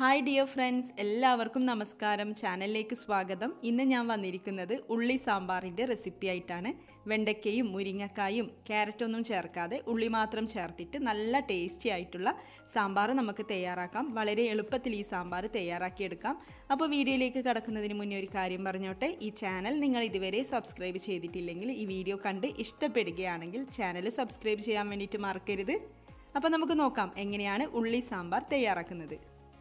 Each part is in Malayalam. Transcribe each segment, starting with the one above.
ഹായ് ഡിയർ ഫ്രണ്ട്സ് എല്ലാവർക്കും നമസ്കാരം ചാനലിലേക്ക് സ്വാഗതം ഇന്ന് ഞാൻ വന്നിരിക്കുന്നത് ഉള്ളി സാമ്പാറിൻ്റെ റെസിപ്പി ആയിട്ടാണ് വെണ്ടയ്ക്കയും മുരിങ്ങക്കായും ക്യാരറ്റൊന്നും ചേർക്കാതെ ഉള്ളി മാത്രം ചേർത്തിട്ട് നല്ല ടേസ്റ്റി ആയിട്ടുള്ള സാമ്പാർ നമുക്ക് തയ്യാറാക്കാം വളരെ എളുപ്പത്തിൽ ഈ സാമ്പാർ തയ്യാറാക്കിയെടുക്കാം അപ്പോൾ വീഡിയോയിലേക്ക് കടക്കുന്നതിന് മുന്നേ ഒരു കാര്യം പറഞ്ഞോട്ടെ ഈ ചാനൽ നിങ്ങൾ ഇതുവരെ സബ്സ്ക്രൈബ് ചെയ്തിട്ടില്ലെങ്കിൽ ഈ വീഡിയോ കണ്ട് ഇഷ്ടപ്പെടുകയാണെങ്കിൽ ചാനൽ സബ്സ്ക്രൈബ് ചെയ്യാൻ വേണ്ടിയിട്ട് മറക്കരുത് അപ്പോൾ നമുക്ക് നോക്കാം എങ്ങനെയാണ് ഉള്ളി സാമ്പാർ തയ്യാറാക്കുന്നത്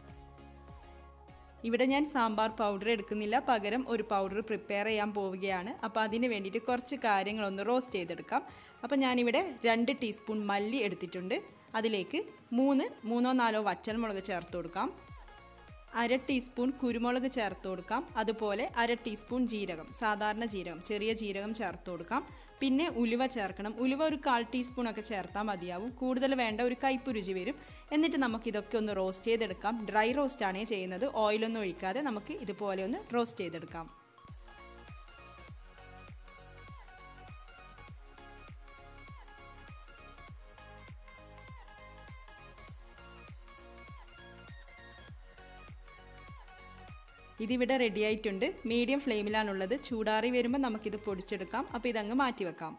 ഇവിടെ ഞാൻ സാമ്പാർ പൗഡർ എടുക്കുന്നില്ല പകരം ഒരു പൗഡർ പ്രിപ്പയർ ചെയ്യാൻ പോവുകയാണ് അപ്പോൾ അതിന് വേണ്ടിയിട്ട് കുറച്ച് കാര്യങ്ങളൊന്ന് റോസ്റ്റ് ചെയ്തെടുക്കാം അപ്പോൾ ഞാനിവിടെ രണ്ട് ടീസ്പൂൺ മല്ലി എടുത്തിട്ടുണ്ട് അതിലേക്ക് മൂന്ന് മൂന്നോ നാലോ വറ്റൽമുളക് ചേർത്ത് കൊടുക്കാം അര ടീസ്പൂൺ കുരുമുളക് ചേർത്ത് കൊടുക്കാം അതുപോലെ അര ടീസ്പൂൺ ജീരകം സാധാരണ ജീരകം ചെറിയ ജീരകം ചേർത്ത് കൊടുക്കാം പിന്നെ ഉലുവ ചേർക്കണം ഉലുവ ഒരു കാൽ ടീസ്പൂൺ ഒക്കെ ചേർത്താൽ മതിയാവും കൂടുതൽ വേണ്ട ഒരു കയ്പ് രുചി വരും എന്നിട്ട് നമുക്ക് ഇതൊക്കെ ഒന്ന് റോസ്റ്റ് ചെയ്തെടുക്കാം ഡ്രൈ റോസ്റ്റ് ആണ് ചെയ്യുന്നത് ഓയിലൊന്നും ഒഴിക്കാതെ നമുക്ക് ഇതുപോലെ ഒന്ന് റോസ്റ്റ് ചെയ്തെടുക്കാം ഇതിവിടെ റെഡി ആയിട്ടുണ്ട് മീഡിയം ഫ്ലെയിമിലാണുള്ളത് ചൂടാറി വരുമ്പോൾ നമുക്കിത് പൊടിച്ചെടുക്കാം അപ്പോൾ ഇതങ്ങ് മാറ്റി വെക്കാം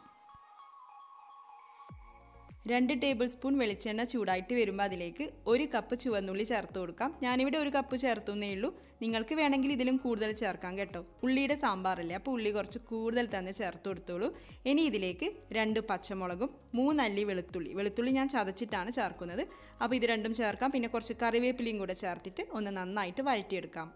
രണ്ട് ടേബിൾ സ്പൂൺ വെളിച്ചെണ്ണ ചൂടായിട്ട് വരുമ്പോൾ അതിലേക്ക് ഒരു കപ്പ് ചുവന്നുള്ളി ചേർത്ത് കൊടുക്കാം ഞാനിവിടെ ഒരു കപ്പ് ചേർത്തുന്നേ ഉള്ളൂ നിങ്ങൾക്ക് വേണമെങ്കിൽ ഇതിലും കൂടുതൽ ചേർക്കാം കേട്ടോ ഉള്ളിയുടെ സാമ്പാറല്ലേ അപ്പോൾ ഉള്ളി കുറച്ച് കൂടുതൽ തന്നെ ചേർത്ത് കൊടുത്തോളൂ ഇനി ഇതിലേക്ക് രണ്ട് പച്ചമുളകും മൂന്നല്ലി വെളുത്തുള്ളി വെളുത്തുള്ളി ഞാൻ ചതച്ചിട്ടാണ് ചേർക്കുന്നത് അപ്പോൾ ഇത് രണ്ടും ചേർക്കാം പിന്നെ കുറച്ച് കറിവേപ്പിലയും കൂടെ ചേർത്തിട്ട് ഒന്ന് നന്നായിട്ട് വഴറ്റിയെടുക്കാം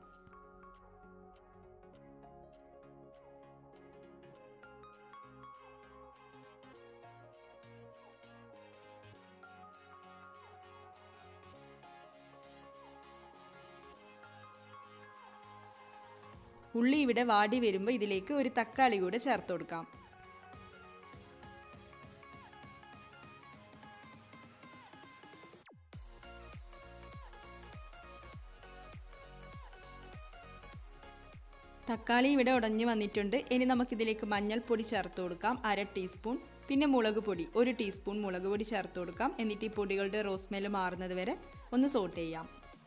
ഉള്ളി ഇവിടെ വാടി വരുമ്പോൾ ഇതിലേക്ക് ഒരു തക്കാളി കൂടെ ചേർത്ത് കൊടുക്കാം തക്കാളി ഇവിടെ ഉടഞ്ഞു വന്നിട്ടുണ്ട് ഇനി നമുക്കിതിലേക്ക് മഞ്ഞൾപ്പൊടി ചേർത്ത് കൊടുക്കാം അര ടീസ്പൂൺ പിന്നെ മുളക് പൊടി ഒരു ടീസ്പൂൺ മുളക് പൊടി ചേർത്ത് കൊടുക്കാം എന്നിട്ട് ഈ പൊടികളുടെ റോസ്മെല് മാറുന്നത് വരെ ഒന്ന് സോട്ട് ചെയ്യാം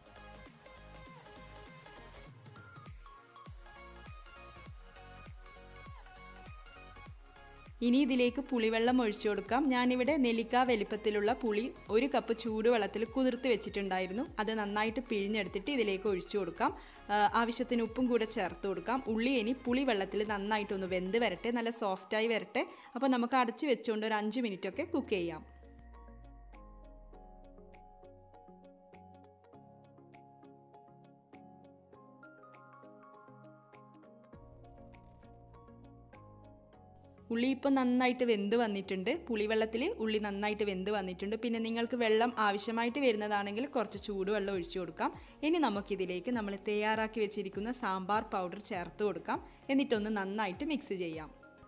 ഇനി ഇതിലേക്ക് പുളിവെള്ളം ഒഴിച്ചു കൊടുക്കാം ഞാനിവിടെ നെല്ലിക്ക വലിപ്പത്തിലുള്ള പുളി ഒരു കപ്പ് ചൂടുവെള്ളത്തിൽ കുതിർത്ത് വെച്ചിട്ടുണ്ടായിരുന്നു അത് നന്നായിട്ട് പിഴിഞ്ഞെടുത്തിട്ട് ഇതിലേക്ക് ഒഴിച്ചു കൊടുക്കാം ആവശ്യത്തിന് ഉപ്പും കൂടെ ചേർത്ത് കൊടുക്കാം ഉള്ളി ഇനി പുളി വെള്ളത്തിൽ നന്നായിട്ടൊന്ന് വെന്ത് വരട്ടെ നല്ല സോഫ്റ്റായി വരട്ടെ അപ്പോൾ നമുക്ക് അടച്ച് വെച്ചുകൊണ്ട് ഒരു അഞ്ച് മിനിറ്റൊക്കെ കുക്ക് ചെയ്യാം ഉള്ളി ഇപ്പോൾ നന്നായിട്ട് വെന്ത് വന്നിട്ടുണ്ട് പുളിവെള്ളത്തിൽ ഉള്ളി നന്നായിട്ട് വെന്ത് വന്നിട്ടുണ്ട് പിന്നെ നിങ്ങൾക്ക് വെള്ളം ആവശ്യമായിട്ട് വരുന്നതാണെങ്കിൽ കുറച്ച് ചൂടുവെള്ളം ഒഴിച്ചു കൊടുക്കാം ഇനി നമുക്കിതിലേക്ക് നമ്മൾ തയ്യാറാക്കി വെച്ചിരിക്കുന്ന സാമ്പാർ പൗഡർ ചേർത്ത് കൊടുക്കാം എന്നിട്ടൊന്ന് നന്നായിട്ട് മിക്സ് ചെയ്യാം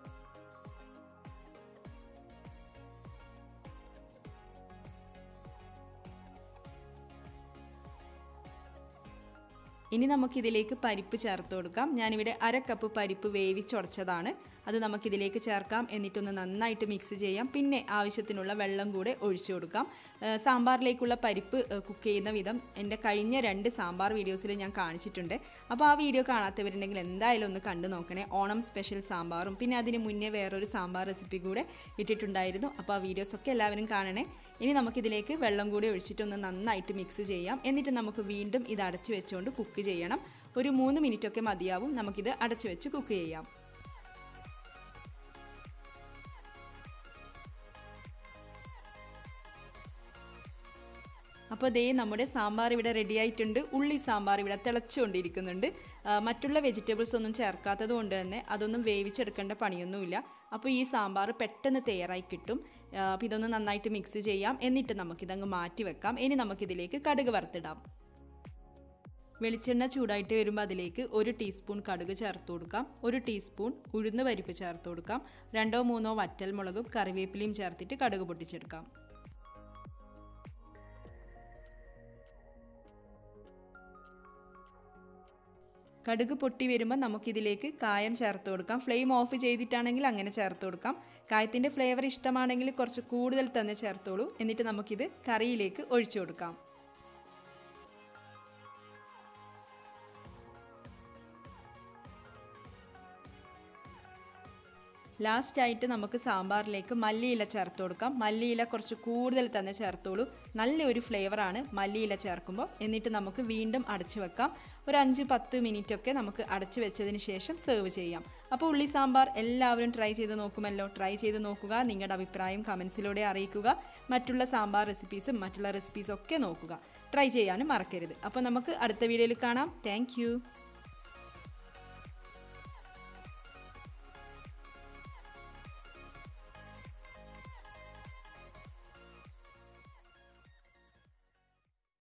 ഇനി നമുക്കിതിലേക്ക് പരിപ്പ് ചേർത്ത് കൊടുക്കാം ഞാനിവിടെ അര കപ്പ് പരിപ്പ് വേവിച്ചുടച്ചതാണ് അത് നമുക്കിതിലേക്ക് ചേർക്കാം എന്നിട്ടൊന്ന് നന്നായിട്ട് മിക്സ് ചെയ്യാം പിന്നെ ആവശ്യത്തിനുള്ള വെള്ളം കൂടെ ഒഴിച്ചു കൊടുക്കാം സാമ്പാറിലേക്കുള്ള പരിപ്പ് കുക്ക് ചെയ്യുന്ന വിധം എൻ്റെ കഴിഞ്ഞ രണ്ട് സാമ്പാർ വീഡിയോസിൽ ഞാൻ കാണിച്ചിട്ടുണ്ട് അപ്പോൾ ആ വീഡിയോ കാണാത്തവരുണ്ടെങ്കിൽ എന്തായാലും ഒന്ന് കണ്ടു നോക്കണേ ഓണം സ്പെഷ്യൽ സാമ്പാറും പിന്നെ അതിന് മുന്നേ വേറൊരു സാമ്പാർ റെസിപ്പി കൂടെ ഇട്ടിട്ടുണ്ടായിരുന്നു അപ്പോൾ ആ വീഡിയോസൊക്കെ എല്ലാവരും കാണണേ ഇനി നമുക്കിതിലേക്ക് വെള്ളം കൂടി ഒഴിച്ചിട്ടൊന്ന് നന്നായിട്ട് മിക്സ് ചെയ്യാം എന്നിട്ട് നമുക്ക് വീണ്ടും ഇത് അടച്ചു വെച്ചുകൊണ്ട് കുക്ക് ചെയ്യണം ഒരു മൂന്ന് മിനിറ്റൊക്കെ മതിയാവും നമുക്കിത് അടച്ചു വെച്ച് കുക്ക് ചെയ്യാം അപ്പോൾ ദേ നമ്മുടെ സാമ്പാർ ഇവിടെ റെഡി ആയിട്ടുണ്ട് ഉള്ളി സാമ്പാർ ഇവിടെ തിളച്ചുകൊണ്ടിരിക്കുന്നുണ്ട് മറ്റുള്ള വെജിറ്റബിൾസ് ഒന്നും ചേർക്കാത്തത് കൊണ്ട് തന്നെ അതൊന്നും വേവിച്ചെടുക്കേണ്ട പണിയൊന്നുമില്ല അപ്പോൾ ഈ സാമ്പാർ പെട്ടെന്ന് തയ്യാറായി കിട്ടും അപ്പോൾ ഇതൊന്ന് നന്നായിട്ട് മിക്സ് ചെയ്യാം എന്നിട്ട് നമുക്കിതങ്ങ് മാറ്റി വെക്കാം ഇനി നമുക്കിതിലേക്ക് കടുക് വറുത്തിടാം വെളിച്ചെണ്ണ ചൂടായിട്ട് വരുമ്പോൾ അതിലേക്ക് ഒരു ടീസ്പൂൺ കടുക് ചേർത്ത് കൊടുക്കാം ഒരു ടീസ്പൂൺ ഉഴുന്ന് പരിപ്പ് ചേർത്ത് കൊടുക്കാം രണ്ടോ മൂന്നോ വറ്റൽ മുളകും കറിവേപ്പിലയും ചേർത്തിട്ട് കടുക് പൊട്ടിച്ചെടുക്കാം കടുക് പൊട്ടി വരുമ്പോൾ നമുക്കിതിലേക്ക് കായം ചേർത്ത് കൊടുക്കാം ഫ്ലെയിം ഓഫ് ചെയ്തിട്ടാണെങ്കിൽ അങ്ങനെ ചേർത്ത് കൊടുക്കാം കായത്തിൻ്റെ ഫ്ലേവർ ഇഷ്ടമാണെങ്കിൽ കുറച്ച് കൂടുതൽ തന്നെ ചേർത്തോളൂ എന്നിട്ട് നമുക്കിത് കറിയിലേക്ക് ഒഴിച്ചു കൊടുക്കാം ലാസ്റ്റായിട്ട് നമുക്ക് സാമ്പാറിലേക്ക് മല്ലിയില ചേർത്ത് കൊടുക്കാം മല്ലിയില കുറച്ച് കൂടുതൽ തന്നെ ചേർത്തോളൂ നല്ലൊരു ഫ്ലേവറാണ് മല്ലിയില ചേർക്കുമ്പോൾ എന്നിട്ട് നമുക്ക് വീണ്ടും അടച്ചു വെക്കാം ഒരു അഞ്ച് പത്ത് മിനിറ്റ് ഒക്കെ നമുക്ക് അടച്ചു വെച്ചതിന് ശേഷം സെർവ് ചെയ്യാം അപ്പോൾ ഉള്ളി സാമ്പാർ എല്ലാവരും ട്രൈ ചെയ്ത് നോക്കുമല്ലോ ട്രൈ ചെയ്ത് നോക്കുക നിങ്ങളുടെ അഭിപ്രായം കമൻസിലൂടെ അറിയിക്കുക മറ്റുള്ള സാമ്പാർ റെസിപ്പീസും മറ്റുള്ള റെസിപ്പീസും ഒക്കെ നോക്കുക ട്രൈ ചെയ്യാനും മറക്കരുത് അപ്പോൾ നമുക്ക് അടുത്ത വീഡിയോയിൽ കാണാം താങ്ക്